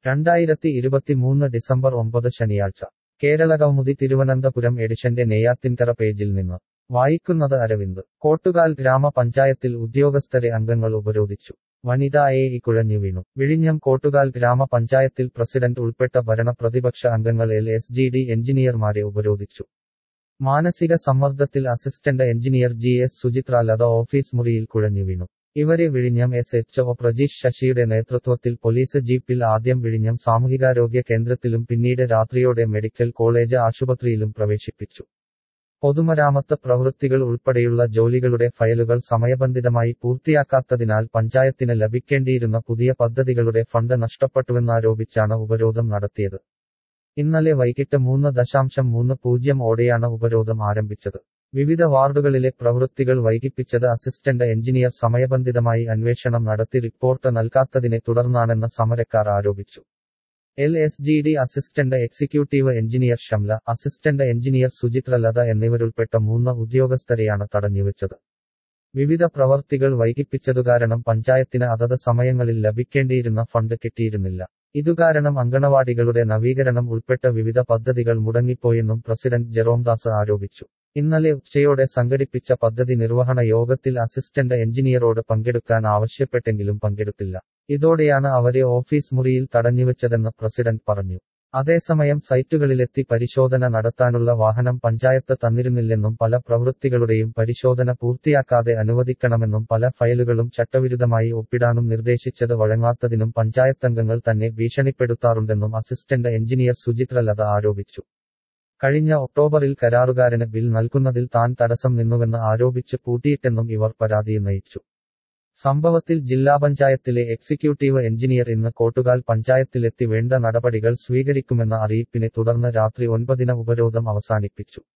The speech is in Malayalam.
രണ്ടായിരത്തി ഇരുപത്തിമൂന്ന് ഡിസംബർ ഒമ്പത് ശനിയാഴ്ച കേരളകൗമുദി തിരുവനന്തപുരം എഡിഷന്റെ നെയ്യാത്തിൻകര പേജിൽ നിന്ന് വായിക്കുന്നത് അരവിന്ദ് കോട്ടുകാൽ ഗ്രാമപഞ്ചായത്തിൽ ഉദ്യോഗസ്ഥരെ അംഗങ്ങൾ ഉപരോധിച്ചു വനിത എ ഇ കുഴഞ്ഞു വീണു വിഴിഞ്ഞം കോട്ടുകാൽ ഗ്രാമപഞ്ചായത്തിൽ പ്രസിഡന്റ് ഉൾപ്പെട്ട ഭരണ പ്രതിപക്ഷ അംഗങ്ങൾ എൽ എസ് ജി ഡി എഞ്ചിനീയർമാരെ ഉപരോധിച്ചു മാനസിക സമ്മർദ്ദത്തിൽ assistant engineer G S Suchitra Latha office മുറിയിൽ കുഴഞ്ഞു വീണു ഇവരെ വിഴിഞ്ഞം എസ് എച്ച് ഒ പ്രജീഷ് ശശിയുടെ നേതൃത്വത്തിൽ പോലീസ് ജീപ്പിൽ ആദ്യം വിഴിഞ്ഞം സാമൂഹികാരോഗ്യ കേന്ദ്രത്തിലും പിന്നീട് രാത്രിയോടെ മെഡിക്കൽ കോളേജ് ആശുപത്രിയിലും പ്രവേശിപ്പിച്ചു പൊതുമരാമത്ത് പ്രവൃത്തികൾ ഉൾപ്പെടെയുള്ള ജോലികളുടെ ഫയലുകൾ സമയബന്ധിതമായി പൂർത്തിയാക്കാത്തതിനാൽ പഞ്ചായത്തിന് ലഭിക്കേണ്ടിയിരുന്ന പുതിയ പദ്ധതികളുടെ ഫണ്ട് നഷ്ടപ്പെട്ടുവെന്നാരോപിച്ചാണ് ഉപരോധം നടത്തിയത് ഇന്നലെ വൈകിട്ട് മൂന്ന് ദശാംശം മൂന്ന് പൂജ്യം ഓടെയാണ് ഉപരോധം ആരംഭിച്ചത് വിവിധ വാർഡുകളിലെ പ്രവൃത്തികൾ വൈകിപ്പിച്ചത് അസിസ്റ്റന്റ് എഞ്ചിനീയർ സമയബന്ധിതമായി അന്വേഷണം നടത്തി റിപ്പോർട്ട് നൽകാത്തതിനെ തുടർന്നാണെന്ന് സമരക്കാർ ആരോപിച്ചു L S G D assistant executive engineer Shamla assistant engineer Suchitra Latha എന്നിവരുൾപ്പെട്ട മൂന്ന് ഉദ്യോഗസ്ഥരെയാണ് തടഞ്ഞുവെച്ചത് വിവിധ പ്രവർത്തികൾ വൈകിപ്പിച്ചതുകാരണം പഞ്ചായത്തിന് അതത് സമയങ്ങളിൽ ലഭിക്കേണ്ടിയിരുന്ന ഫണ്ട് കിട്ടിയിരുന്നില്ല ഇതുകാരണം അങ്കണവാടികളുടെ നവീകരണം ഉൾപ്പെട്ട വിവിധ പദ്ധതികൾ മുടങ്ങിപ്പോയെന്നും പ്രസിഡന്റ് ജെറോംദാസ് ആരോപിച്ചു ഇന്നലെ ഉച്ചയോടെ സംഘടിപ്പിച്ച പദ്ധതി നിർവഹണ യോഗത്തിൽ അസിസ്റ്റന്റ് എഞ്ചിനീയറോട് പങ്കെടുക്കാൻ ആവശ്യപ്പെട്ടെങ്കിലും പങ്കെടുത്തില്ല ഇതോടെയാണ് അവരെ ഓഫീസ് മുറിയിൽ തടഞ്ഞുവെച്ചതെന്ന് പ്രസിഡന്റ് പറഞ്ഞു അതേസമയം സൈറ്റുകളിലെത്തി പരിശോധന നടത്താനുള്ള വാഹനം പഞ്ചായത്ത് തന്നിരുന്നില്ലെന്നും പല പ്രവൃത്തികളുടെയും പരിശോധന പൂർത്തിയാക്കാതെ അനുവദിക്കണമെന്നും പല ഫയലുകളും ചട്ടവിരുദ്ധമായി ഒപ്പിടാനും നിർദ്ദേശിച്ചത് വഴങ്ങാത്തതിനും പഞ്ചായത്തംഗങ്ങൾ തന്നെ ഭീഷണിപ്പെടുത്താറുണ്ടെന്നും അസിസ്റ്റന്റ് എഞ്ചിനീയർ സുചിത്ര ലത ആരോപിച്ചു കഴിഞ്ഞ ഒക്ടോബറിൽ കരാറുകാരന് ബിൽ നൽകുന്നതിൽ താൻ തടസ്സം നിന്നുവെന്ന് ആരോപിച്ച് പൂട്ടിയിട്ടെന്നും ഇവർ പരാതിയുന്നയിച്ചു സംഭവത്തിൽ ജില്ലാ പഞ്ചായത്തിലെ എക്സിക്യൂട്ടീവ് എഞ്ചിനീയർ ഇന്ന് കോട്ടുകാൽ പഞ്ചായത്തിലെത്തി വേണ്ട നടപടികൾ സ്വീകരിക്കുമെന്ന അറിയിപ്പിനെ തുടർന്ന് രാത്രി ഒൻപതിന് ഉപരോധം അവസാനിപ്പിച്ചു